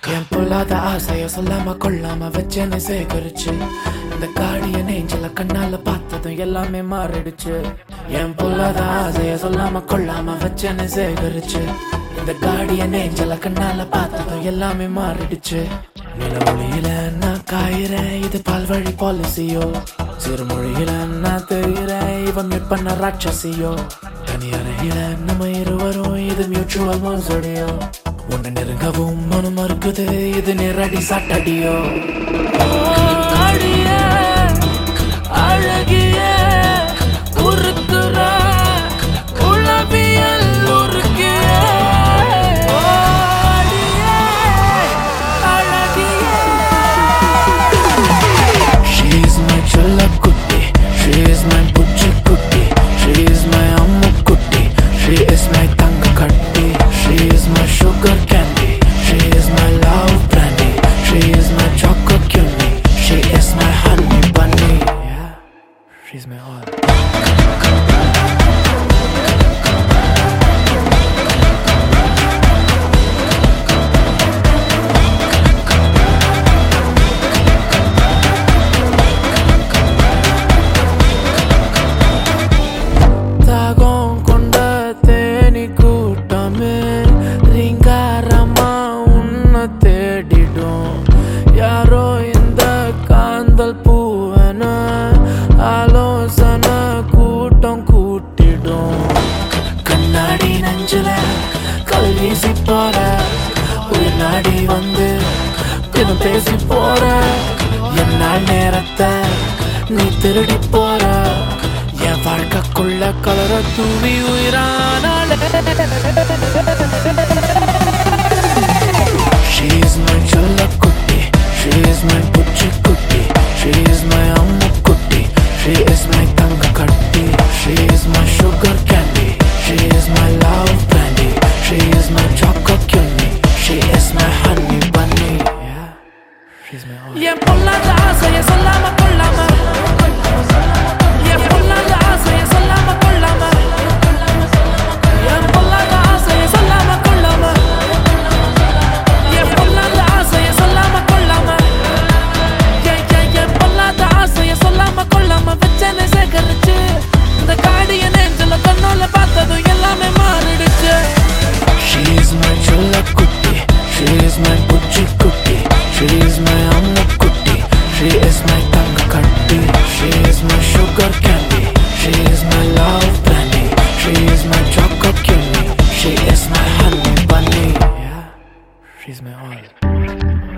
என் பொல்லாத ஆசைய சொல்லாம கொள்ளாம வச்சேன்னு சேகரிச்சு இந்த காடிய நெஞ்சில கண்ணால பார்த்ததும் எல்லாமே மாறிடுச்சு என் பொல்லாத ஆசைய சொல்லாம கொள்ளாம வச்சேன்னு சேகரிச்சு இந்த காடிய நெஞ்சில கண்ணால பார்த்ததும் எல்லாமே மாறிடுச்சு நிலவொளியில நான் காயிறேன் இது பால்வழி பாலிசியோ சிறுமொழியில நான் தெரிகிறேன் இவன் பண்ண ராட்சசியோ தனி அறையில நம்ம இருவரும் இது மியூச்சுவல் மோசடியோ உன்னை நெருங்கவும் மனம் மறுக்குது இது நேரடி சாட்டடியோ அடியே, அழகியே, உருக்குற உளவியல் உருக்கியே. ஓ, அடியே, அழகியே. She is my செல்லக்குட்டி She is my புச்சிக்குட்டி She is my அம்முக்குட்டி She is my தங்க கட்டி She is my sugar candy She is my love brandy She is my chocolate cutie She is my honey bunny Yeah, she's my all தாகம் கொண்ட தேனி கூட்டமே ரீங்காரமா உன்னை தேடிடும் யாரோ இந்த காந்தல் பூவன ஆலோசனை கூட்டம் கூட்டிடும் கண்ணாடி நஞ்சுல கல் வீசி போற ஒரு நாடி வந்து தினம் பேசி போற என்னால் நேரத்தை நீ திருடி போற என் வாழ்க்கைக்குள்ள கலர தூவி உயிரானால She is my செல்லக்குட்டி She is my புச்சிக்குட்டி She is my அம்முக்குட்டி She is my தங்க கட்டி She is my sugar candy She is my love brandy She is my chocolate cutie She is my honey bunny Yeah, she's my all என் பொல்லாத ஆசைய சொல்லாம கொள்ளாம என் பொல்லாத ஆசைய சொல்லாம கொள்ளாம என் பொல்லாத ஆசைய சொல்லாம கொள்ளாம என் பொல்லாத ஆசைய சொல்லாம கொள்ளாம என் என் என் பொல்லாத ஆசைய சொல்லாம கொள்ளாம வச்சனை சேகரிச்சு இந்த காடு என் நெஞ்சில கண்ணோல பார்த்ததும் எல்லாமே மாறிடுச்சு She is my செல்லக்குட்டி She is my புச்சிக்குட்டி She is my அம்முக்குட்டி She is my தங்க கட்டி She is my sugar candy She is my love brandy She is my chocolate cutie She is my honey bunny Yeah, she's my all